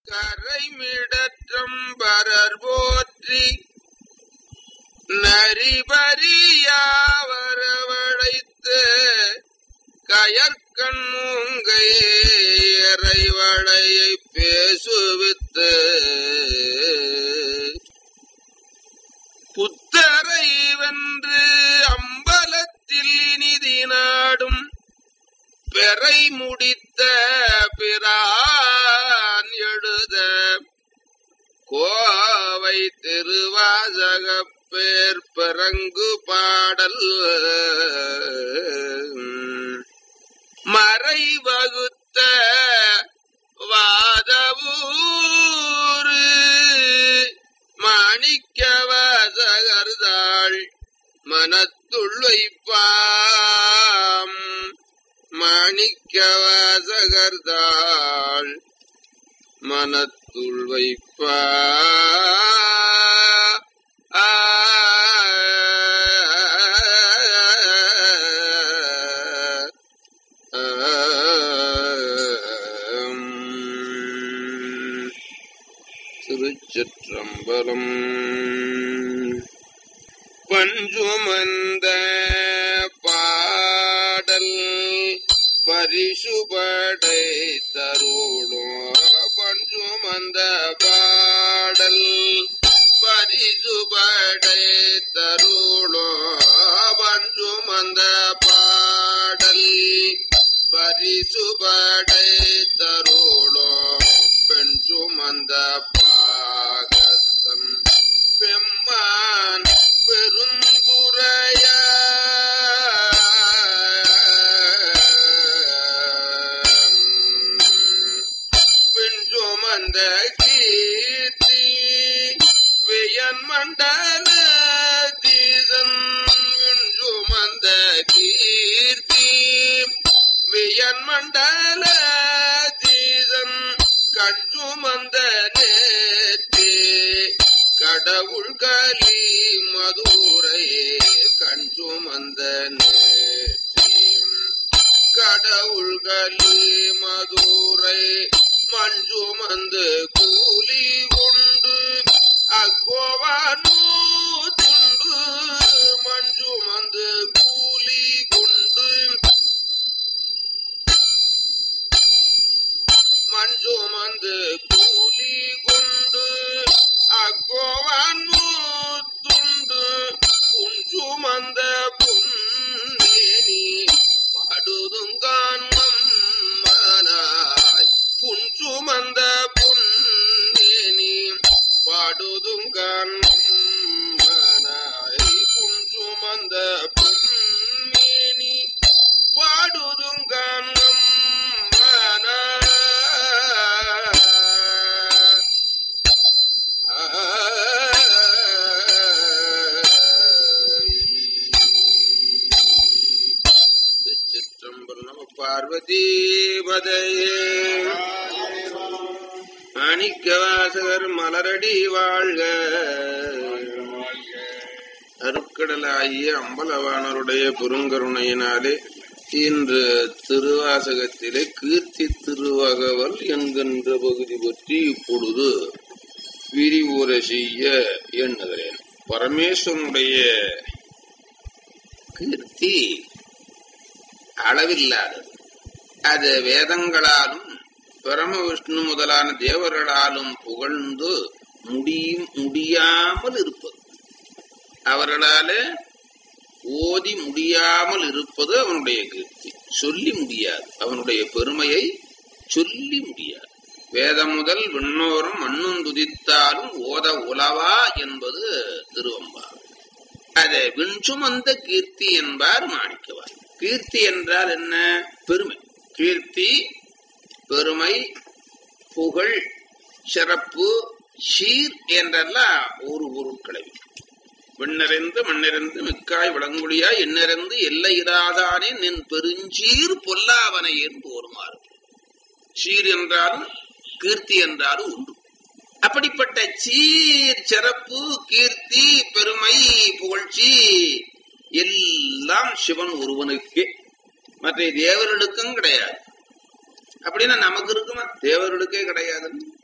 கரைமிடற்றம்பரர் போற்றி நரிபரியாவரவழைத்து கயற்கண் மூங்கை இறைவளையை பேசுவித்து புத்தரை வென்று அம்பலத்தில் இனிதி நாடும் பெறை முடித்த பிரான் எழுத கோவை திருவாசக பேர் பிறங்கு பாடல் மறை வகுத்த வாதவூரு மாணிக்க வாசகர்தாள் மனத்துள் வைப்பாம் மாணிக்க வாசகர்தாள் மனத்துள் வைப்பா திருச்சிற்றம்பலம் பஞ்சுமந்த பாடல் பரிசுபடை தருளும் பஞ்சுமந்த பாடல் பரிசுபடை தருளும் பஞ்சுமந்த பாடல் பரிசுபடை தருளும் பெண் சுமந்த பாகத்தன் பெம்மான் பெருந்துரைய விண்சுமந்த கீர்த்தி வியன் மண்டல தீசன் விண்சுமந்த கீர்த்தி வியன் மண்டல தீசன் கண் சுமந்த நேற்றே கடவுள் கலி மதுரையே கண் சுமந்த நேற்றியும் கடவுள் கலி மதுரை மண் சுமந்து கூலி கொண்டு அக்கோவானு துண்டு மண் சுமந்து கூலி கொண்டு மண் சுமந்து கூலி கொண்டு அக்கோவான் துண்டு புன் சுமந்த புன்னேனி படுதும் காண்மனாய் புன் சுமந்த புன்னேனி பாடுதும் காண்மனாய் புன் சுமந்த புன்னேனி பாடுதும் காண்மனாய் சிற்றம்பலம் நம பார்வதி பதையே மாணிக்க வாசகர் மலரடி வாழ்க அருக்கடலாகிய அம்பலவாணருடைய பெருங்கருணையினாலே இன்று திருவாசகத்திலே கீர்த்தி திருவகவல் என்கின்ற பகுதி பற்றி இப்பொழுது விரிவுரை செய்ய எண்ணுகிறேன் பரமேஸ்வரனுடைய கீர்த்தி அளவில்லாதது அது வேதங்களாலும் பரம விஷ்ணு முதலான தேவர்களாலும் புகழ்ந்து முடியும் முடியாமல் இருப்பது அவர்களாலே ஓதி முடியாமல் இருப்பது அவனுடைய கீர்த்தி சொல்லி முடியாது அவனுடைய பெருமையை சொல்லி முடியாது வேதம் முதல் விண்ணோரும் மண்ணும் துதித்தாலும் ஓத உலவா என்பது திருவம்பாவை அதை விண்சுமந்த கீர்த்தி என்பார் மாணிக்கவார் கீர்த்தி என்றால் என்ன பெருமை கீர்த்தி பெருமை புகழ் சிறப்பு சீர் என்றெல்லாம் ஒரு பொருட்களை விண்ணறிந்து மண்ணிறந்து மிக்காய் விளங்குடியாய் எண்ணிறந்து எல்லையிடாதானே நின் பெருஞ்சீர் பொல்லாவனை என்று ஒருமாறு சீர் என்றாலும் கீர்த்தி என்றாலும் உண்டு அப்படிப்பட்ட சீர் சிறப்பு கீர்த்தி பெருமை புகழ்ச்சி எல்லாம் சிவன் ஒருவனுக்கே மற்ற தேவர்களுக்கும் கிடையாது அப்படின்னா நமக்கு இருக்குமா தேவர்களுக்கே கிடையாது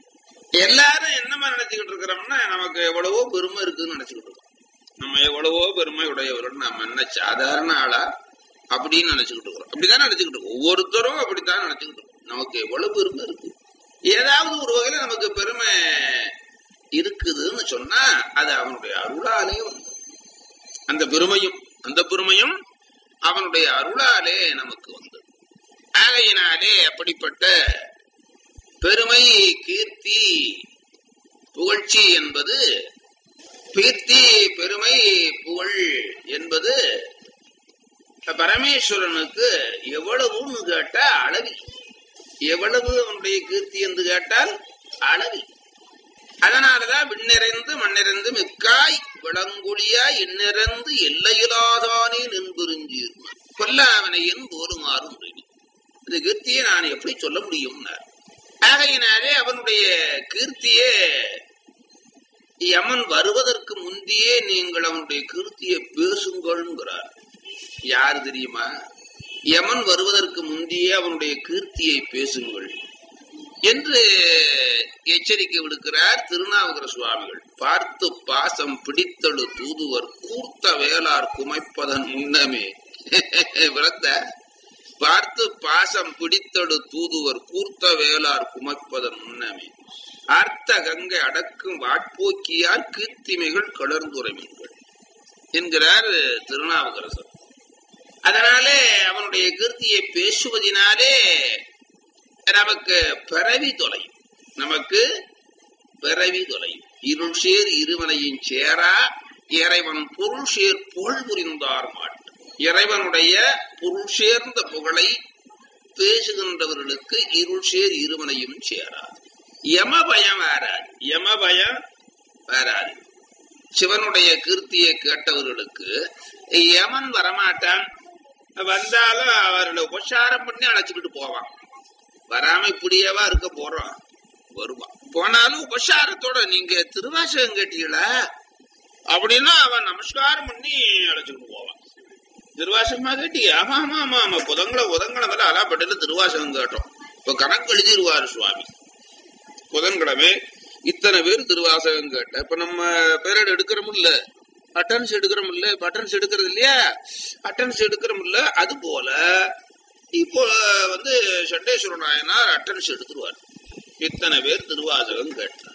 எல்லாரும் என்னமா நினைச்சுக்கிட்டு இருக்கிறோம்னா நமக்கு எவ்வளவோ பெருமை இருக்குன்னு நினைச்சுக்கிட்டு இருக்கோம் நம்ம எவ்வளவோ பெருமை உடையவர்கள் நம்ம என்ன சாதாரண ஆளா அப்படின்னு நினைச்சுக்கிட்டு இருக்கிறோம் அப்படிதான் நினைச்சுக்கிட்டு இருக்கோம் ஒவ்வொருத்தரும் அப்படித்தான் நினைச்சுக்கிட்டு இருக்கோம் நமக்கு எவ்வளவு பெருமை இருக்கு ஏதாவது ஒரு வகையில நமக்கு பெருமை இருக்குதுன்னு சொன்னா அது அவனுடைய அருளாலே வந்து அந்த பெருமையும் அந்த பெருமையும் அவனுடைய அருளாலே நமக்கு வந்தது ஆகையினாலே அப்படிப்பட்ட பெருமை கீர்த்தி புகழ்ச்சி என்பது கீர்த்தி பெருமை புகழ் என்பது பரமேஸ்வரனுக்கு எவ்வளவுன்னு கேட்டா அளவில் எவ்வளவு அவனுடைய கீர்த்தி என்று கேட்டால் அளவில் அதனாலதான் விண்ணிறைந்து மண்ணிறைந்து மிக்காய் விளங்குழியாய் எண்ணிறந்து எல்லையிலாதானே நின்புரிஞ்சீர் கொல்லாவனை என் போருமாறும் இந்த கீர்த்தியை நான் எப்படி சொல்ல முடியும்னார் ஆகையினாலே அவனுடைய கீர்த்தியே யமன் வருவதற்கு முந்தையே நீங்கள் அவனுடைய கீர்த்தியை பேசுங்கள்ங்கிறார் யார் தெரியுமா யமன் வருவதற்கு முந்தையே அவனுடைய கீர்த்தியை பேசுங்கள் என்று எச்சரிக்கை விடுக்கிறார் திருநாவுக்கர சுவாமிகள் பார்த்து பாசம் பிடித்தழு தூதுவர் கூர்த்த வேளார் குமைப்பதன் முன்னமே விளத்த பார்த்து பாசம் பிடித்தடு தூதுவர் கூர்த்த வேளார் குமைப்பதன் முன்னமே அர்த்த கங்கை அடக்கும் வாட்போக்கியார் கீர்த்திமைகள் கலர்ந்துரைமீன்கள் என்கிறார் திருநாவுக்கரசர் அதனாலே அவனுடைய கீர்த்தியை பேசுவதினாலே நமக்கு பிறவி தொலையும் நமக்கு பிறவி தொலையும் இருள் சேர் இருவனையும் சேரா இறைவன் பொருள் சேர் புகழ் புரிந்தார் மாட்டு இறைவனுடைய பொருள் சேர்ந்த புகழை பேசுகின்றவர்களுக்கு இருள் சேர் இருவனையும் சேராது யம பயம் வராது யம பயம் வராது சிவனுடைய கீர்த்தியை கேட்டவர்களுக்கு யமன் வரமாட்டான் வந்தாலும் அவர்களை உபசாரம் பண்ணி அழைச்சிக்கிட்டு போவான் வராம இப்படியேவா இருக்க போறோம் வருவான் போனாலும் உபசாரத்தோட நீங்க திருவாசகம் கேட்டீங்களா அப்படின்னா அவன் நமஸ்காரம் பண்ணி அழைச்சிக்கிட்டு போவான் திருவாசகமா கேட்டி ஆமா ஆமா ஆமா ஆமா புதங்களை புதன்கிழமை அலாப்பட்டில திருவாசகம் கேட்டோம் இப்ப கணக்கு எழுதிருவாரு சுவாமி புதன்கிழமை இத்தனை பேர் திருவாசகம் கேட்ட இப்ப நம்ம பேரட் எடுக்கிறோம் இல்ல அட்டன்ஸ் எடுக்கிறோம் இல்ல இப்ப அட்டன்ஸ் எடுக்கிறது இல்லையா அட்டன்ஸ் எடுக்கிறோம் இல்ல அது போல இப்போ வந்து சண்டேஸ்வர நாயனார் அட்டன்ஸ் எடுத்துருவார் இத்தனை பேர் திருவாசகம் கேட்டார்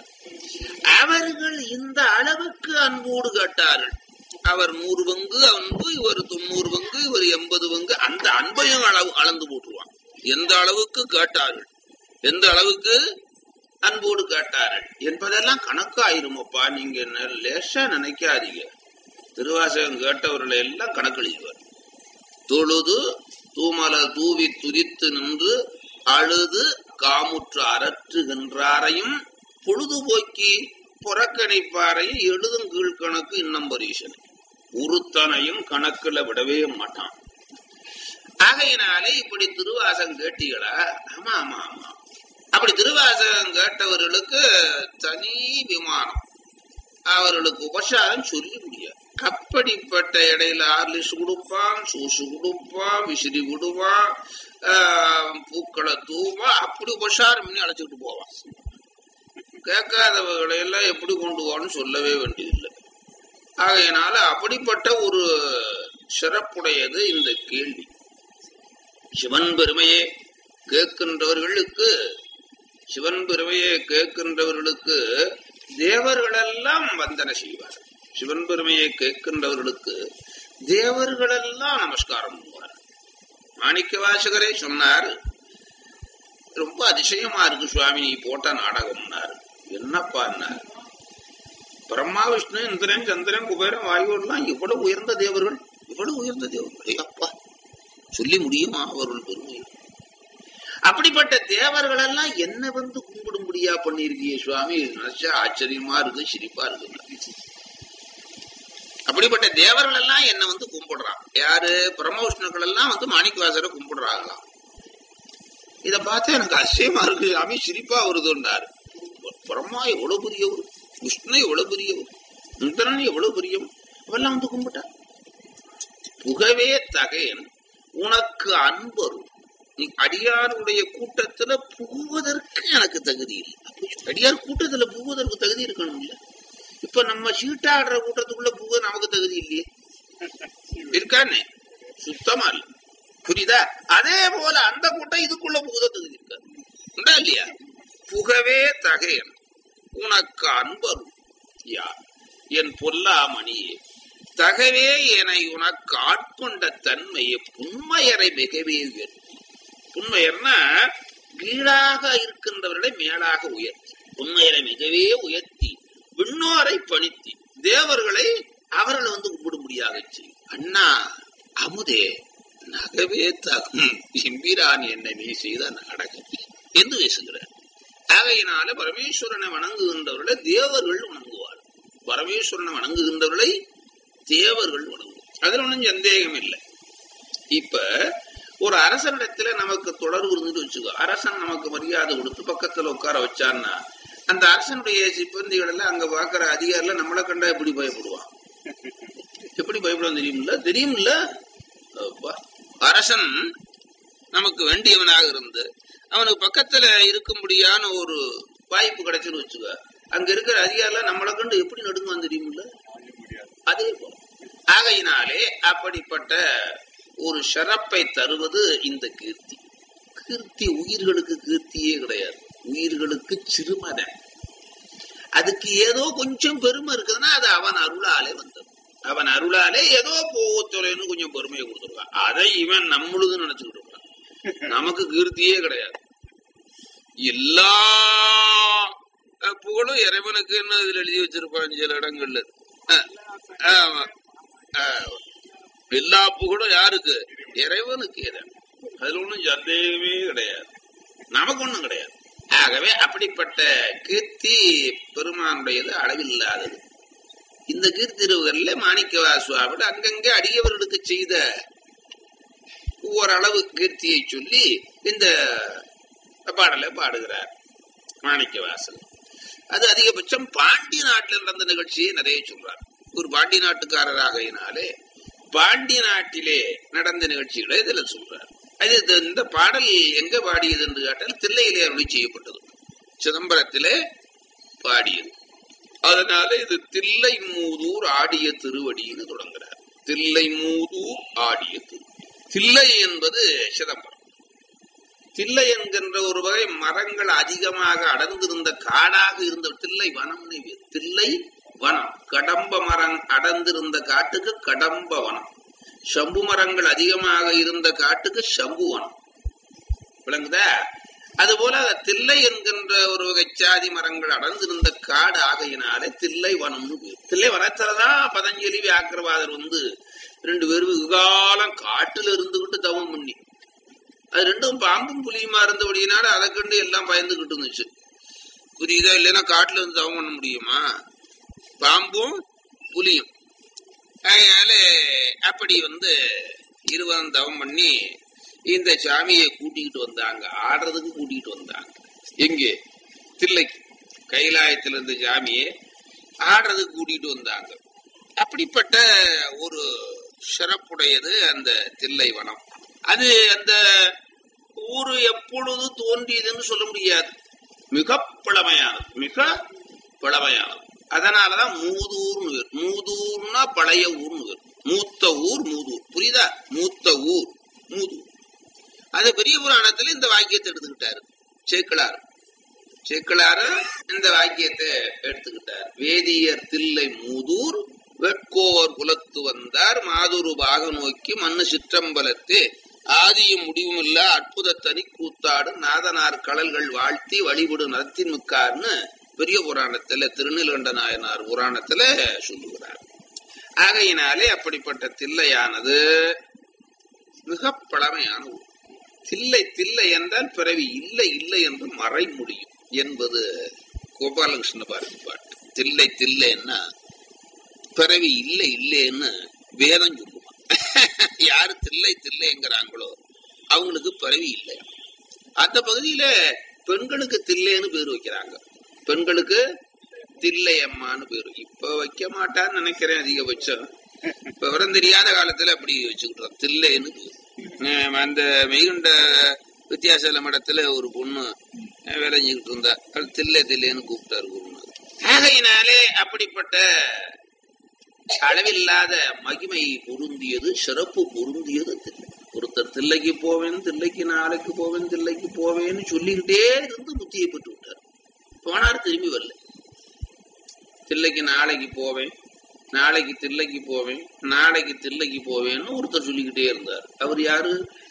அவர்கள் இந்த அளவுக்கு அன்போடு கேட்டார்கள் அவர் நூறு பங்கு அன்பு இவர் தொண்ணூறு பங்கு இவர் எண்பது பங்கு அந்த அன்பையும் அளவு அளந்து போட்டுருவான் எந்த அளவுக்கு கேட்டார்கள் எந்த அளவுக்கு அன்போடு கேட்டார்கள் என்பதெல்லாம் கணக்காயிருமப்பா நீங்க என்ன லேசா நினைக்காதீங்க திருவாசகம் கேட்டவர்களை எல்லாம் கணக்கெழுதுவார் தொழுது தூமல தூவி துதித்து நின்று அழுது காமுற்று அரற்றுகின்றாரையும் பொழுதுபோக்கி புறக்கணிப்பாரையும் எழுதும் கீழ்கணக்கு இன்னம் பரீசனை உருத்தனையும் கணக்குல விடவே மாட்டான் ஆகையினாலே இப்படி திருவாசகம் கேட்டீங்களா ஆமா ஆமா ஆமா அப்படி திருவாசகம் கேட்டவர்களுக்கு தனி விமானம் அவர்களுக்கு உபசாரம் சொல்லி முடியாது அப்படிப்பட்ட இடையில ஆர்லிஸ் கொடுப்பான் சூசு கொடுப்பான் விசிறி விடுவான் பூக்களை தூவான் அப்படி உபசாரம் பண்ணி அழைச்சிட்டு போவான் கேட்காதவர்களை எல்லாம் எப்படி கொண்டு போகணும்னு சொல்லவே வேண்டியதில்லை ஆகையினால அப்படிப்பட்ட ஒரு சிறப்புடையது இந்த கேள்வி சிவன் பெருமையே கேட்கின்றவர்களுக்கு சிவன் பெருமையை கேட்கின்றவர்களுக்கு தேவர்களெல்லாம் வந்தன செய்வார் சிவன் பெருமையை கேட்கின்றவர்களுக்கு தேவர்களெல்லாம் நமஸ்காரம் பண்ணுவார் மாணிக்க வாசகரே சொன்னார் ரொம்ப அதிசயமா இருக்கு சுவாமி நீ போட்ட நாடகம்னாரு என்னப்பான்னார் பிரம்மா விஷ்ணு இந்திரன் சந்திரன் குபேரன் வாயுவெல்லாம் இவ்வளவு உயர்ந்த தேவர்கள் இவ்வளவு உயர்ந்த தேவர்கள் அப்பா சொல்லி முடியுமா அவர்கள் பெருமை அப்படிப்பட்ட தேவர்கள் எல்லாம் என்ன வந்து கும்பிடும்படியா பண்ணிருக்கிய சுவாமி நினைச்சா ஆச்சரியமா இருக்கு சிரிப்பா இருக்கு அப்படிப்பட்ட தேவர்கள் எல்லாம் என்ன வந்து கும்பிடுறான் யாரு பிரம்மவிஷ்ணுக்கள் எல்லாம் வந்து மாணிக்கவாசரை கும்பிடுறாங்களாம் இத பார்த்தா எனக்கு அதிசயமா இருக்கு சாமி சிரிப்பா வருதுன்றாரு பிரம்மா எவ்வளவு பெரியவர் விஷ்ணு எவ்வளவு பெரியவர் இந்திரன் எவ்வளவு பெரியவர் அவெல்லாம் வந்து கும்பிட்டா புகவே தகையன் உனக்கு அன்பரும் நீ அடியாருடைய கூட்டத்துல புகுவதற்கு எனக்கு தகுதி இல்லை அப்படி அடியார் கூட்டத்துல புகுவதற்கு தகுதி இருக்கணும்ல இப்ப நம்ம சீட்டாடுற கூட்டத்துக்குள்ள புக நமக்கு தகுதி இல்லையே இருக்கானே சுத்தமா இல்ல புரியுதா அதே போல அந்த கூட்டம் இதுக்குள்ள புகுத தகுதி இருக்காது உண்டா இல்லையா புகவே தகையன் உனக்கு அன்பரும் யார் என் பொல்லாமணியே தகவே என உனக்கு ஆட்கொண்ட தன்மையை புன்மையரை மிகவே உயர்த்தி புன்மையர்னா கீழாக இருக்கின்றவர்களை மேலாக உயர்த்தி புன்மையரை மிகவே உயர்த்தி விண்ணோரை பணித்தி தேவர்களை அவர்களை வந்து கும்பிடும்படியாக செய்யும் அண்ணா அமுதே நகவே தகும் எம்பிரான் என்னை நீ செய்த நாடகம் என்று பேசுகிறார் ஆகையினால பரமேஸ்வரனை வணங்குகின்றவர்களை தேவர்கள் வணங்குவார் பரமேஸ்வரனை வணங்குகின்றவர்களை தேவர்கள் வணங்குவார் அதுல ஒன்றும் சந்தேகம் இல்லை இப்ப ஒரு அரசனிடத்துல நமக்கு தொடர்பு இருந்துட்டு வச்சுக்கோ அரசன் நமக்கு மரியாதை கொடுத்து பக்கத்துல உட்கார வச்சான்னா அந்த அரசனுடைய சிப்பந்திகள் எல்லாம் அங்க பாக்குற அதிகாரில நம்மளை கண்டா எப்படி பயப்படுவான் எப்படி பயப்படுவான் தெரியுமில்ல தெரியுமில்ல அப்பா. அரசன் நமக்கு வேண்டியவனாக இருந்து அவனுக்கு பக்கத்துல இருக்கும்படியான ஒரு வாய்ப்பு கிடைச்சுன்னு வச்சுக்க அங்க இருக்கிற அதிகாரிலாம் நம்மளை கண்டு எப்படி நடுங்குவான் தெரியுமில்ல அதே போல ஆகையினாலே அப்படிப்பட்ட ஒரு சிறப்பை தருவது இந்த கீர்த்தி கீர்த்தி உயிர்களுக்கு கீர்த்தியே கிடையாது உயிர்களுக்கு சிறுமதன் அதுக்கு ஏதோ கொஞ்சம் பெருமை இருக்குதுன்னா அது அவன் அருளாலே வந்தது அவன் அருளாலே ஏதோ போத்துறைன்னு கொஞ்சம் பெருமையை கொடுத்துருக்கான் அதை இவன் நம்மளுது நினைச்சுக்கிட்டு இருக்கான் நமக்கு கீர்த்தியே கிடையாது எல்லா அஹ், புகழும் இறைவனுக்கு என்ன இதுல எழுதி வச்சிருப்பான் சில இடங்கள்ல அஹ், ஆமா அஹ், எல்லா புகழும் யாருக்கு இறைவனுக்கு இறைவன் அதுல ஒண்ணும் சந்தேகமே கிடையாது நமக்கு ஒண்ணும் கிடையாது ஆகவே அப்படிப்பட்ட கீர்த்தி பெருமானுடையது அளவில்லாதது இந்த கீர்த்திருவுகள்ல மாணிக்க சுவாமிட அங்கங்கே அடியவர்களுக்கு செய்த ஓரளவு கீர்த்தியை சொல்லி இந்த பாடலை பாடுகிறார் மாணிக்க வாசல் அது அதிகபட்சம் பாண்டி நாட்டில் நடந்த நிகழ்ச்சியை நிறைய சொல்றார் ஒரு பாண்டி நாட்டுக்காரராகையினாலே பாண்டி நாட்டிலே நடந்த நிகழ்ச்சிகளை இதுல சொல்றார் அது இது- இந்த பாடல் எங்க பாடியது என்று கேட்டால் தில்லையிலே அருளி செய்யப்பட்டது சிதம்பரத்திலே பாடியது அதனால இது தில்லை மூதூர் ஆடிய திருவடின்னு தொடங்குறார் தில்லை மூதூர் ஆடிய திரு தில்லை என்பது சிதம்பரம் தில்லை என்கின்ற ஒரு வகை மரங்கள் அதிகமாக அடர்ந்திருந்த காடாக இருந்த தில்லை வனம் தில்லை வனம் கடம்ப மரம் அடர்ந்திருந்த காட்டுக்கு கடம்ப வனம் சம்பு மரங்கள் அதிகமாக இருந்த காட்டுக்கு சம்பு வனம் விளங்குதா அதுபோல தில்லை என்கின்ற ஒரு வகை சாதி மரங்கள் அடர்ந்திருந்த காடு ஆகையினாலே தில்லை வனம்னு பேர் தில்லை வனத்துலதான் பதஞ்சலி வியாக்கிரவாதர் வந்து ரெண்டு பேரும் வெகுகாலம் காட்டுல இருந்துகிட்டு தவம் பண்ணி அது ரெண்டும் பாம்பும் புலியுமா இருந்தபடியினால அதை கண்டு எல்லாம் பயந்துகிட்டு இருந்துச்சு புரியுதா இல்லைன்னா காட்டுல இருந்து தவம் பண்ண முடியுமா பாம்பும் புலியும் அதனால அப்படி வந்து இருவரும் தவம் பண்ணி இந்த சாமியை கூட்டிக்கிட்டு வந்தாங்க ஆடுறதுக்கு கூட்டிகிட்டு வந்தாங்க எங்கே தில்லைக்கு கைலாயத்துல இருந்த சாமியை ஆடுறதுக்கு கூட்டிகிட்டு வந்தாங்க அப்படிப்பட்ட ஒரு சிறப்புடையது அந்த தில்லை வனம் அது அந்த ஊரு எப்பொழுது தோன்றியதுன்னு சொல்ல முடியாது மிக பழமையானது மிக பழமையானது அதனாலதான் மூதூர்னு பேர் மூதூர்னா பழைய ஊர்னு பேர் மூத்த ஊர் மூதூர் புரியுதா மூத்த ஊர் மூதூர் அது பெரிய புராணத்துல இந்த வாக்கியத்தை எடுத்துக்கிட்டாரு சேக்கிழார் சேக்கிழாரு இந்த வாக்கியத்தை எடுத்துக்கிட்டார் வேதியர் தில்லை மூதூர் வெட்கோவர் குலத்து வந்தார் மாதுரு பாக நோக்கி மண்ணு சிற்றம்பலத்து ஆதியும் முடிவும் இல்ல அற்புத தனி கூத்தாடு நாதனார் கடல்கள் வாழ்த்தி வழிபடு நரத்தின் மிக்கார்னு பெரிய புராணத்துல திருநீலகண்ட நாயனார் புராணத்துல சொல்லுகிறார் ஆகையினாலே அப்படிப்பட்ட தில்லையானது மிக பழமையான ஊர் தில்லை தில்லை என்றால் பிறவி இல்லை இல்லை என்று மறை முடியும் என்பது கோபாலகிருஷ்ண பாரதி பாட்டு தில்லை தில்லைன்னா பிறவி இல்லை இல்லைன்னு வேதம் சொல்லுவான் யாரு தில்லை தில்லைங்கிறாங்களோ அவங்களுக்கு பிறவி இல்லை அந்த பகுதியில பெண்களுக்கு தில்லைன்னு பேர் வைக்கிறாங்க பெண்களுக்கு தில்லை அம்மான்னு பேரு இப்ப வைக்க மாட்டான்னு நினைக்கிறேன் அதிகபட்சம் இப்ப விவரம் தெரியாத காலத்துல அப்படி வச்சுக்கிட்டோம் தில்லைன்னு பேரு. அஹ் அந்த மெய்கண்ட வித்தியாசல மடத்துல ஒரு பொண்ணு விளைஞ்சுக்கிட்டு இருந்தா அது தில்லை தில்லைன்னு கூப்பிட்டாரு குருநாதர் ஆகையினாலே அப்படிப்பட்ட அளவில்லாத மகிமை பொருந்தியது சிறப்பு பொருந்தியது தில்லை ஒருத்தர் தில்லைக்கு போவேன் தில்லைக்கு நாளைக்கு போவேன் தில்லைக்கு போவேன்னு சொல்லிக்கிட்டே இருந்து புத்தியை பெற்று விட்டார் போனார் திரும்பி வரல தில்லைக்கு நாளைக்கு போவேன் நாளைக்கு தில்லைக்கு போவேன் நாளைக்கு தில்லைக்கு போவேன்னு ஒருத்தர் சொல்லிக்கிட்டே இருந்தார் அவர் யாரு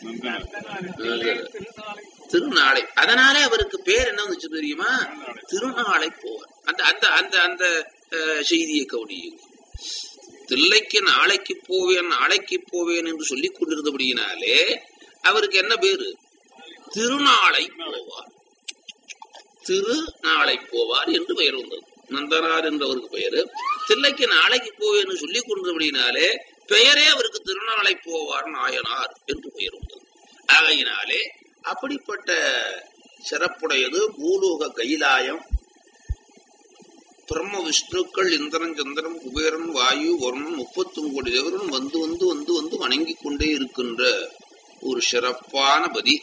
திருநாளை அதனாலே அவருக்கு பேர் என்ன வந்துச்சு தெரியுமா திருநாளை போவார் அந்த அந்த அந்த அந்த அஹ், செய்தியை கவனியுங்க தில்லைக்கு நாளைக்கு போவேன் நாளைக்கு போவேன் என்று சொல்லிக் கொண்டிருந்தபடியினாலே அவருக்கு என்ன பேரு திருநாளை போவார் திருநாளை போவார் என்று பெயர் வந்தது நந்தனார் என்றவருக்கு பெயரு தில்லைக்கு நாளைக்கு போவேன்னு சொல்லிக் கொண்டபடினாலே பெயரே அவருக்கு திருநாளை போவார் நாயனார் என்று பெயர் வந்தது ஆகையினாலே அப்படிப்பட்ட சிறப்புடையது பூலோக கைலாயம் பிரம்ம விஷ்ணுக்கள் இந்திரன் சந்திரன் குபேரன் வாயு வருணன் முப்பத்தும் கோடி தேவரும் வந்து வந்து வந்து வந்து வணங்கிக் கொண்டே இருக்கின்ற ஒரு சிறப்பான பதி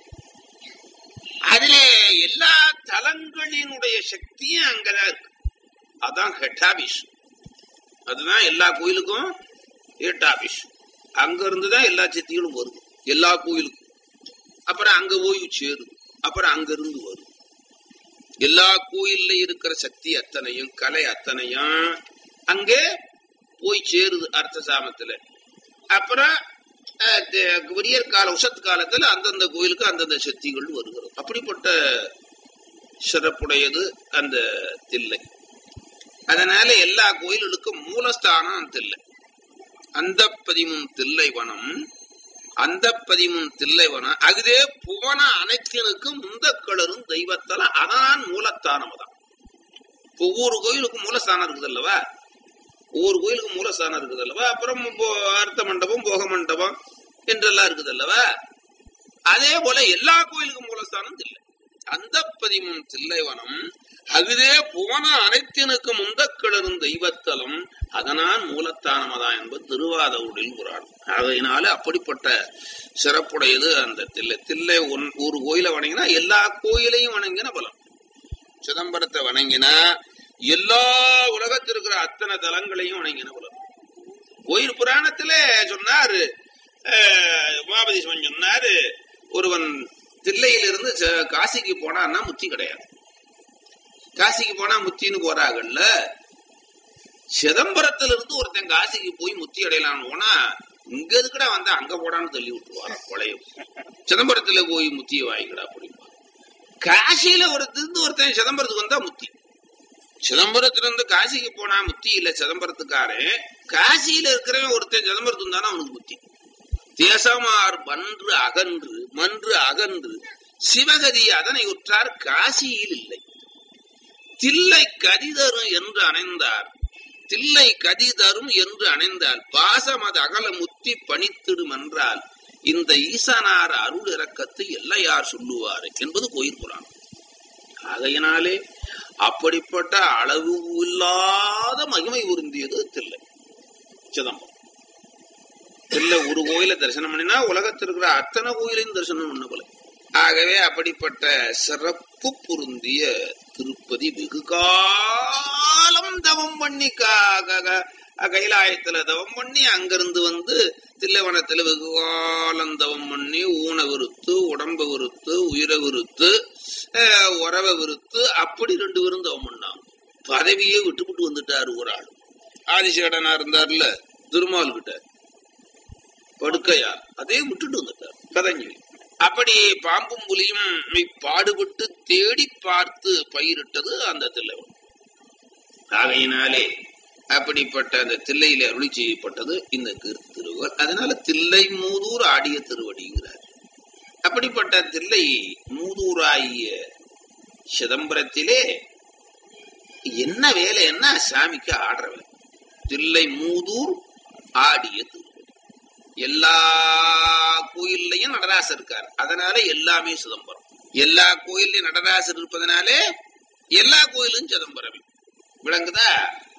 அதுல எல்லா தலங்களினுடைய சக்தியும் அங்கதான் இருக்கு அதான் ஹெட்டாபிஷ் அதுதான் எல்லா கோயிலுக்கும் ஹெட்டாபிஷ் அங்க இருந்துதான் எல்லா சக்திகளும் வருது எல்லா கோயிலுக்கும் அப்புறம் அங்க போய் சேருது அப்புறம் அங்க இருந்து வருது எல்லா கோயில்ல இருக்கிற சக்தி அத்தனையும் கலை அத்தனையும் அங்கே போய் சேருது அர்த்த சாமத்துல அப்புறம் அஹ், த- விடியற் கால உஷத் காலத்துல அந்தந்த கோயிலுக்கு அந்தந்த சக்திகள் வருகிறது அப்படிப்பட்ட சிறப்புடையது அந்த தில்லை அதனால எல்லா கோயில்களுக்கும் மூலஸ்தானம் தில்லை அந்த பதிமும் தில்லை வனம் அந்த பதிமும் தில்லை வனம் அதுவே புவன அனைத்தினுக்கும் முந்த கிளரும் தெய்வத்தல அதான் மூலஸ்தானம் தான் ஒவ்வொரு கோயிலுக்கும் மூலஸ்தானம் இருக்குது அல்லவா ஒவ்வொரு கோயிலுக்கும் மூலஸ்தானம் இருக்குது அல்லவா அப்புறம் போ- அர்த்த மண்டபம் போக மண்டபம் என்றெல்லாம் இருக்குது அல்லவா அதே போல எல்லா கோயிலுக்கும் மூலஸ்தானம் தில்லை அந்த பதிமும் தில்லைவனம் அதுவே புவன அனைத்தினுக்கு முந்த கிளரும் தெய்வத்தலம் அதனால் மூலத்தானமதா என்பது திருவாத உடல் புராணம் ஆகையினால அப்படிப்பட்ட சிறப்புடையது அந்த தில்லை தில்லை ஒன் ஒரு கோயிலை வணங்கினா எல்லா கோயிலையும் வணங்கின பலம் சிதம்பரத்தை வணங்கினா எல்லா உலகத்தில் இருக்கிற அத்தனை தலங்களையும் வணங்கின பலம் கோயில் புராணத்துல சொன்னாரு அஹ், உமாபதி சிவன் சொன்னாரு ஒருவன் தில்லையிலிருந்து ச- காசிக்கு போனான்னா முத்தி கிடையாது காசிக்கு போனா முத்தின்னு போறாங்கல்ல சிதம்பரத்துல இருந்து ஒருத்தன் காசிக்கு போய் முத்தி அடையலாம்னு போனா இங்க எதுக்குடா வந்தா அங்க போடான்னு தள்ளி விட்டுருவாராம் கொலையும் சிதம்பரத்துல போய் முத்தியை வாங்கிக்கடா அப்படிம்பா காசியில ஒருத்தருந்து ஒருத்தன் சிதம்பரத்துக்கு வந்தா முத்தி சிதம்பரத்துல இருந்து காசிக்கு போனா முத்தி இல்ல சிதம்பரத்துக்காரன் காசியில இருக்கிறவன் ஒருத்தன் சிதம்பரத்துக்கு தானே அவனுக்கு முத்தி தேசமார் பன்று அகன்று மன்று அகன்று சிவகதி அதனை உற்றார் காசியில் இல்லை தில்லை கதிதரும் என்று அணைந்தார் தில்லை கதிதரும் என்று அணைந்தால் பாசம் அது அகல முத்தி பணித்திடும் என்றால் இந்த ஈசனார் அருள் இறக்கத்தை எல்லையார் சொல்லுவார் என்பது கோயில் புராணம் ஆகையினாலே அப்படிப்பட்ட அளவு இல்லாத மகிமை உருந்தியது தில்லை சிதம்பரம் தில்லை ஒரு கோயில தரிசனம் பண்ணினா உலகத்தில் இருக்கிற அத்தனை கோயிலையும் தரிசனம் பண்ண போல ஆகவே அப்படிப்பட்ட சிறப்பு பொருந்திய திருப்பதி வெகு காலம் தவம் பண்ணி கா- க- க- கைலாயத்துல தவம் பண்ணி அங்கிருந்து வந்து தில்லவனத்துல வெகு காலம் தவம் பண்ணி ஊன விருத்து உடம்ப விருத்து உயிரை விருத்து அஹ், உறவை விருத்து அப்படி ரெண்டு பேரும் தவம் பண்ணாங்க பதவியே விட்டுவிட்டு வந்துட்டாரு ஒரு ஆள் ஆதிசேடனா இருந்தார்ல திருமால் கிட்ட படுக்கையா அதே விட்டுட்டு வந்துட்டார் கதஞ்சலி அப்படி பாம்பும் புலியும் மெய் பாடுபட்டு தேடி பார்த்து பயிரிட்டது அந்த தில்லைவன் ஆகையினாலே அப்படிப்பட்ட அந்த தில்லையில அருளி செய்யப்பட்டது இந்த கீர்த்தி திருவுகள் அதனால தில்லை மூதூர் ஆடிய திருவடிங்கிறார் அப்படிப்பட்ட தில்லை மூதூராகிய சிதம்பரத்திலே என்ன வேலைன்னா சாமிக்கு ஆடுற வேலை தில்லை மூதூர் ஆடிய திருவடி எல்லா கோயில்லையும் நடராசர் இருக்கார் அதனால எல்லாமே சிதம்பரம் எல்லா கோயில்லையும் நடராசர் இருப்பதனாலே எல்லா கோயிலும் சிதம்பரமே விளங்குதா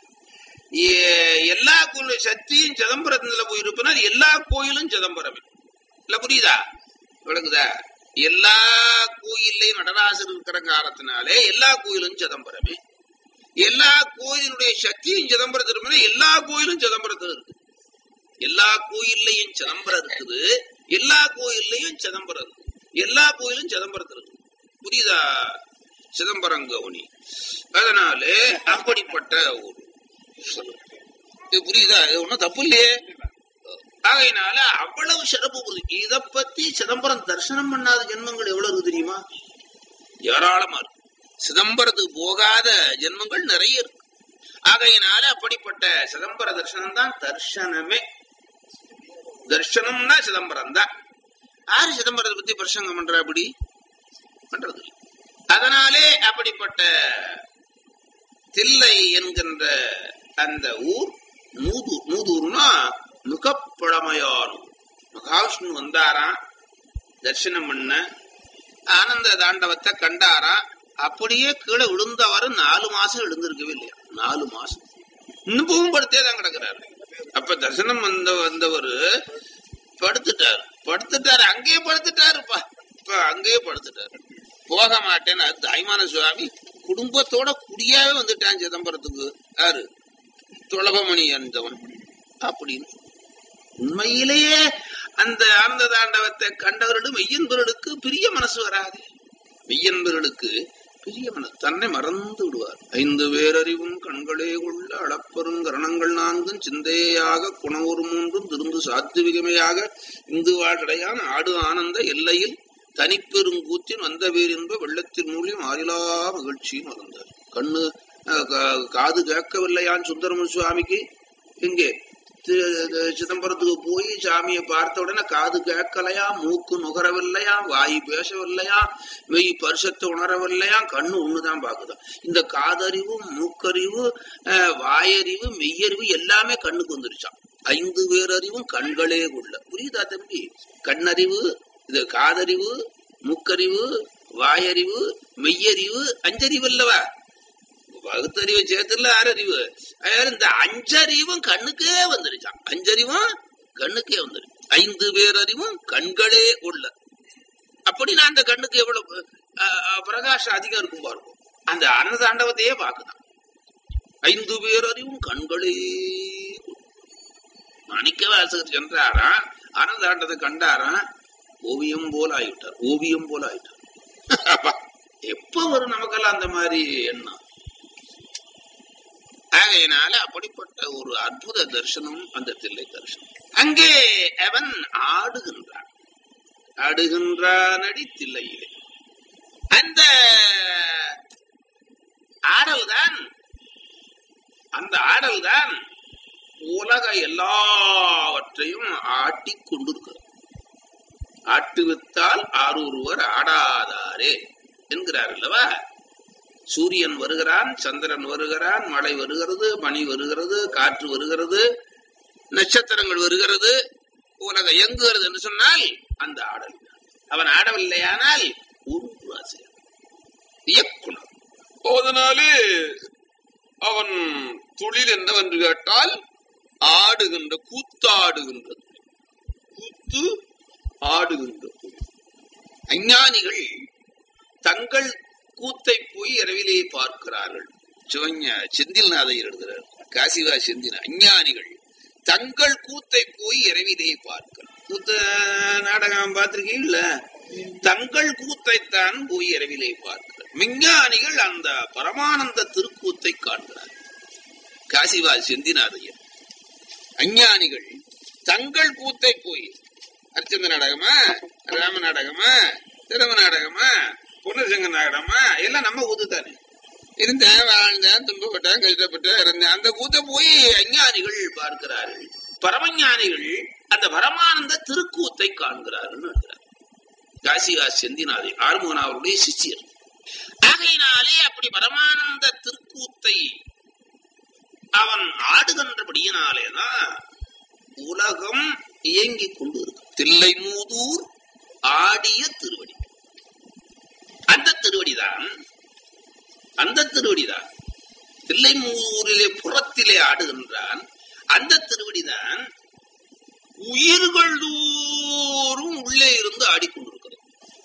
எ- எல்லா கோயிலும் சக்தியும் சிதம்பரத்துல போய் இருப்பனால் எல்லா கோயிலும் சிதம்பரமே இல்ல புரியுதா விளங்குதா எல்லா கோயில்லையும் நடராசர் இருக்கிற காரணத்தினாலே எல்லா கோயிலும் சிதம்பரமே எல்லா கோயிலுடைய சக்தியும் சிதம்பரத்தில் இருக்குன்னா எல்லா கோயிலும் சிதம்பரத்தில் இருக்கு எல்லா கோயில்லையும் சிதம்பரம் இருக்குது எல்லா கோயில்லையும் சிதம்பரம் இருக்கு எல்லா கோயிலும் சிதம்பரத்தில் இருக்கு புரியுதா சிதம்பரம் கவுனி அதனால அப்படிப்பட்ட ஒரு இது புரியுதா இது ஒண்ணும் தப்பு இல்லையே ஆகையினால அவ்வளவு சிறப்பு புரியுது இத பத்தி சிதம்பரம் தரிசனம் பண்ணாத ஜென்மங்கள் எவ்வளவு இருக்கு தெரியுமா ஏராளமா இருக்கு சிதம்பரத்துக்கு போகாத ஜென்மங்கள் நிறைய இருக்கு ஆகையினால அப்படிப்பட்ட சிதம்பர தரிசனம் தான் தர்சனமே தர்சனம்னா சிதம்பரம் தான் யாரு சிதம்பரத்தை பத்தி பிரசங்கம் பண்ற அப்படி பண்றது இல்ல. அதனாலே அப்படிப்பட்ட தில்லை என்கின்ற அந்த ஊர் மூதூர் மூதூர்னா மிக பழமையான ஊர். மகாவிஷ்ணு வந்தாராம் தரிசனம் பண்ண ஆனந்த தாண்டவத்தை கண்டாராம் அப்படியே கீழே விழுந்தவர் நாலு மாசம் எழுந்திருக்கவே இல்லையா நாலு மாசம் இன்னும் படுத்தே தான் கிடக்குறாரு அப்ப தரிசனம் வந்த வந்தவர் படுத்துட்டாரு படுத்துட்டாரு அங்கேயே படுத்துட்டாருப்பா இப்ப அங்கேயே படுத்துட்டாரு போக மாட்டேன்னு அது தாய்மான சுவாமி குடும்பத்தோட குடியாவே வந்துட்டான் சிதம்பரத்துக்கு யாரு துளபமணி அந்தவன் அப்படின்னு உண்மையிலேயே அந்த ஆனந்த தாண்டவத்தை கண்டவர்களும் மெய்யன்பர்களுக்கு பிரிய மனசு வராது மெய்யன்பர்களுக்கு பிரிய மனசு தன்னை மறந்து விடுவார் ஐந்து பேரறிவும் கண்களே உள்ள அளப்பெரும் கரணங்கள் நான்கும் சிந்தையாக குணவொரு மூன்றும் திருந்து சாத்விகமையாக இந்து வாழ்டையான் ஆடு ஆனந்த எல்லையில் தனிப்பெரும் கூத்தின் வந்த பேர் என்ப வெள்ளத்தின் மூலியம் ஆறிலா மகிழ்ச்சியும் மறந்தார் கண்ணு அஹ், கா- காது கேட்கவில்லையான் சுந்தரமன் சுவாமிக்கு இங்கே தி- தி- சிதம்பரத்துக்கு போய் சாமியை பார்த்த உடனே காது கேட்கலையா மூக்கு நுகரவில்லையா வாய் பேசவில்லையா மெய் பரிசத்தை உணரவில்லையா கண்ணு ஒண்ணுதான் பாக்குதான் இந்த காதறிவு மூக்கறிவு அஹ், வாயறிவு மெய்யறிவு எல்லாமே கண்ணுக்கு வந்துருச்சான் ஐந்து பேரறிவும் கண்களே உள்ள புரியுதா தம்பி கண்ணறிவு இது காதறிவு மூக்கறிவு வாயறிவு மெய்யறிவு அஞ்சறிவு அல்லவா பகுத்தறிவு சேர்த்துல ஆறறிவு அதாவது இந்த அஞ்சறிவும் கண்ணுக்கே வந்துருச்சான் அஞ்சறிவும் கண்ணுக்கே வந்துரு ஐந்து பேரறிவும் கண்களே உள்ள அப்படின்னா அந்த கண்ணுக்கு எவ்வளவு அஹ், அஹ், பிரகாசம் அதிகம் இருக்கும் பாருங்க அந்த அன்னதாண்டவத்தையே பார்க்குதான் ஐந்து பேரறிவும் கண்களே உள்ள. மாணிக்க வாசகர் சென்றாரா அன்னதாண்டத்தை கண்டாரா ஓவியம் போல ஆகிவிட்டார் ஓவியம் போல ஆகிட்டார் அப்பா, எப்ப வரும் நமக்கெல்லாம் அந்த மாதிரி எண்ணம் ஆகையினால அப்படிப்பட்ட ஒரு அற்புத தரிசனம் அந்த தில்லை தரிசனம் அங்கே அவன் ஆடுகின்றான் ஆடுகின்றானடி தில்லையிலே அந்த ஆடல்தான் அந்த ஆடல்தான் உலக எல்லாவற்றையும் ஆட்டிக் கொண்டிருக்கிறது ஆட்டுவித்தால் ஆரொருவர் ஆடாதாரே என்கிறார் அல்லவா சூரியன் வருகிறான் சந்திரன் வருகிறான் மழை வருகிறது பனி வருகிறது காற்று வருகிறது நட்சத்திரங்கள் வருகிறது உலகம் இயங்குகிறது என்று சொன்னால் அந்த ஆடல் அவன் ஆடவில்லையானால் ஒரு ஆசிரியர் இயக்குனர் அதனாலே அவன் தொழில் என்னவென்று கேட்டால் ஆடுகின்ற கூத்தாடுகின்ற தொழில். கூத்து ஆடுகின்ற தொழில். அஞ்ஞானிகள் தங்கள் கூத்தை போய் இரவிலே பார்க்கிறார்கள் சிவஞ செந்தில்நாதையர் எழுதுகிறார் காசிவா செந்தில் அஞ்ஞானிகள் தங்கள் கூத்தை போய் இரவிலே பார்க்கிறார் கூத்த நாடகம் பார்த்திருக்கீங்கள தங்கள் கூத்தைத்தான் போய் இரவிலே பார்க்கிறார் விஞ்ஞானிகள் அந்த பரமானந்த திருக்கூத்தை காண்கிறார் காசிவா செந்திநாதையர் அஞ்ஞானிகள் தங்கள் கூத்தை போய் அர்ச்சந்த நாடகமா ராம நாடகமா திரும நாடகமா புனர்சங்க நாடகமா எல்லாம் நம்ம கூத்து தானே இருந்தேன் வாழ்ந்தேன் துன்பப்பட்டேன் கஷ்டப்பட்டேன் இருந்தேன் அந்த கூத்த போய் அஞ்ஞானிகள் பார்க்கிறார்கள் பரமஞானிகள் அந்த பரமானந்த திருக்கூத்தை காண்கிறார்கள் எழுதுகிறார் காசிகா செந்தினாதே ஆர்மோன் அவருடைய சிஷ்யர் ஆகையினாலே அப்படி பரமானந்த திருக்கூத்தை அவன் ஆடுகின்றபடியினாலேதான் உலகம் இயங்கிக் கொண்டு இருக்கு தில்லை மூதூர் ஆடிய திருவடி அந்த திருவடிதான் அந்த திருவடிதான் தில்லை மூதூரிலே புறத்திலே ஆடுகின்றான் அந்த திருவடிதான் உயிர்கள் தோறும் உள்ளே இருந்து ஆடிக்கொண்டிருக்கிறது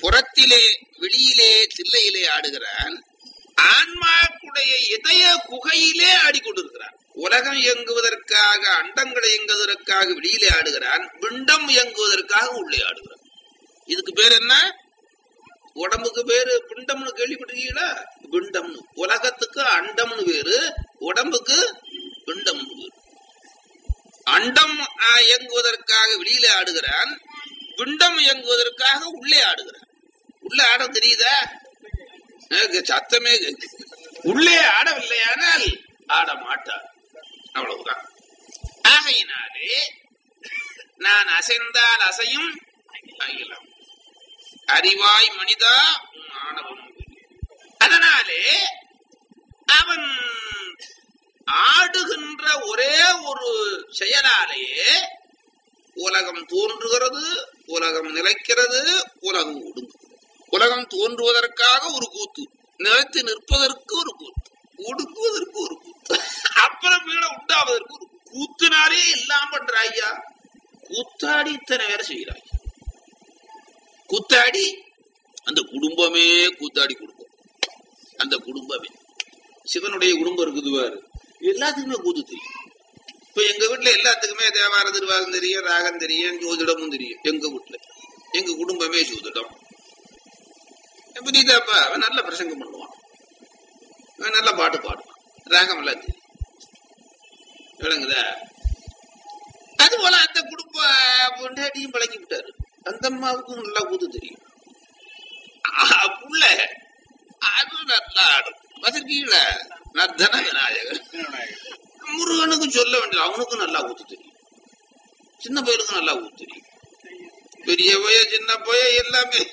புறத்திலே வெளியிலே தில்லையிலே ஆடுகிறான் ஆன்மாக்குடைய இதய குகையிலே ஆடிக்கொண்டிருக்கிறான் உலகம் இயங்குவதற்காக அண்டங்களை இயங்குவதற்காக வெளியிலே ஆடுகிறான் பிண்டம் இயங்குவதற்காக உள்ளே ஆடுகிறான் இதுக்கு பேர் என்ன உடம்புக்கு பேரு பிண்டம்னு கேள்விப்பட்டிருக்கீங்களா பிண்டம்னு உலகத்துக்கு அண்டம்னு பேரு உடம்புக்கு பிண்டம்னு பேரு அண்டம் ஆ, இயங்குவதற்காக வெளியில ஆடுகிறான் பிண்டம் இயங்குவதற்காக உள்ளே ஆடுகிறான் உள்ளே ஆட தெரியுதா எனக்கு சத்தமே கேக்குது. உள்ளே ஆடவில்லையானால் ஆட மாட்டார் அவ்வளவுதான் ஆகையினாலே நான் அசைந்தால் அசையும் அகிலம் அறிவாய் மனிதா உன் ஆணவம் அதனாலே அவன் ஆடுகின்ற ஒரே ஒரு செயலாலேயே உலகம் தோன்றுகிறது உலகம் நிலைக்கிறது உலகம் ஒடுங்குகிறது உலகம் தோன்றுவதற்காக ஒரு கூத்து நிலைத்து நிற்பதற்கு ஒரு கூத்து ஒடுங்குவதற்கு ஒரு கூத்து அப்புறம் வீட உண்டாவதற்கு ஒரு கூத்து. கூத்துனாலே எல்லாம் பண்ற ஐயா கூத்தாடி இத்தனை வேலை செய்கிறாய் கூத்தாடி அந்த குடும்பமே கூத்தாடி குடும்பம் அந்த குடும்பமே சிவனுடைய குடும்பம் இருக்குது பாரு எல்லாத்துக்குமே கூத்து தெரியும் இப்ப எங்க வீட்டுல எல்லாத்துக்குமே தேவார திருவாகம் தெரியும் ராகம் தெரியும் ஜோதிடமும் தெரியும் எங்க வீட்டுல எங்க குடும்பமே ஜோதிடம் புரியுதாப்பா அவன் நல்ல பிரசங்கம் பண்ணுவான் அவன் நல்ல பாட்டு பாடுவான் ராகம் எல்லாம் தெரியும் விளங்குதா அது போல அந்த குடும்ப பொண்டாட்டியும் பழக்கி விட்டாரு அந்த அம்மாவுக்கும் நல்லா கூத்து தெரியும் ஆஹ், புள்ள அது நல்லா ஆடும் வசிருக்கீங்கள நர்தன விநாயகர் முருகனுக்கு சொல்ல வேண்டியது அவனுக்கும் நல்லா ஊத்து தெரியும் சின்ன பையனுக்கும் நல்லா ஊத்து தெரியும் பெரிய பைய சின்ன பைய எல்லாமே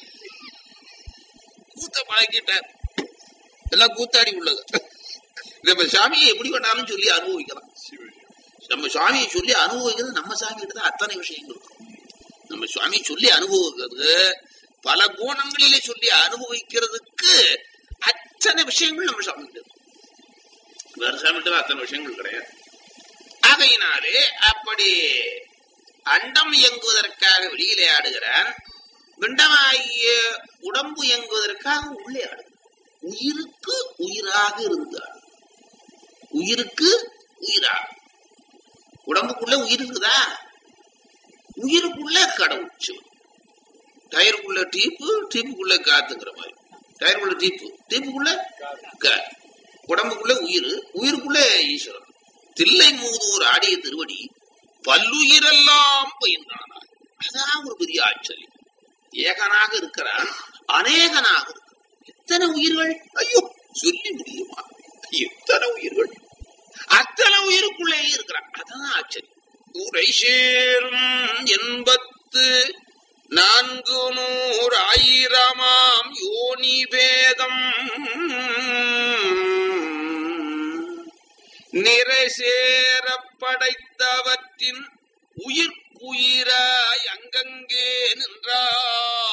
கூத்த பழக்கிட்டார் எல்லாம் கூத்தாடி உள்ளது நம்ம சாமியை எப்படி வேணாலும் சொல்லி அனுபவிக்கலாம் நம்ம சுவாமியை சொல்லி அனுபவிக்கிறது நம்ம சாமி கிட்ட தான் அத்தனை விஷயங்கள் இருக்கும் நம்ம சுவாமியை சொல்லி அனுபவிக்கிறது பல கோணங்களிலே சொல்லி அனுபவிக்கிறதுக்கு அத்தனை விஷயங்கள் நம்ம சாமி கிட்ட இருக்கு. வேற சாமி கிட்ட அத்தனை விஷயங்கள் கிடையாது ஆகையினாலே அப்படி அண்டம் இயங்குவதற்காக வெளியிலே ஆடுகிறான் பிண்டமாகிய உடம்பு இயங்குவதற்காக உள்ளே ஆடுகிறான் உயிருக்கு உயிராக இருந்தார் உயிருக்கு உயிராக உடம்புக்குள்ள உயிர் இருக்குதா உயிருக்குள்ள கடவுள் சிவன் டயருக்குள்ள டீப்பு டீப்புக்குள்ள காத்துங்கிற மாதிரி டயருக்குள்ள டீப்பு டீப்புக்குள்ள காத்து உடம்புக்குள்ள உயிர் உயிருக்குள்ள ஈஸ்வரன் தில்லை மூதூர் ஆடிய திருவடி பல்லுயிரெல்லாம் பயின்றானார் அதான் ஒரு பெரிய ஆச்சரியம் ஏகனாக இருக்கிறான் அநேகனாக இருக்கிறான் எத்தனை உயிர்கள் ஐயோ சொல்லி முடியுமா எத்தனை உயிர்கள் அத்தனை உயிருக்குள்ளே இருக்கிறான் அதான் ஆச்சரியம் உரை சேரும் எண்பத்து நான்கு நூறு ஆயிரமாம் யோனி வேதம் நிறைசேர படைத்தவற்றின் உயிர்க்குயிராய் அங்கங்கே நின்றான்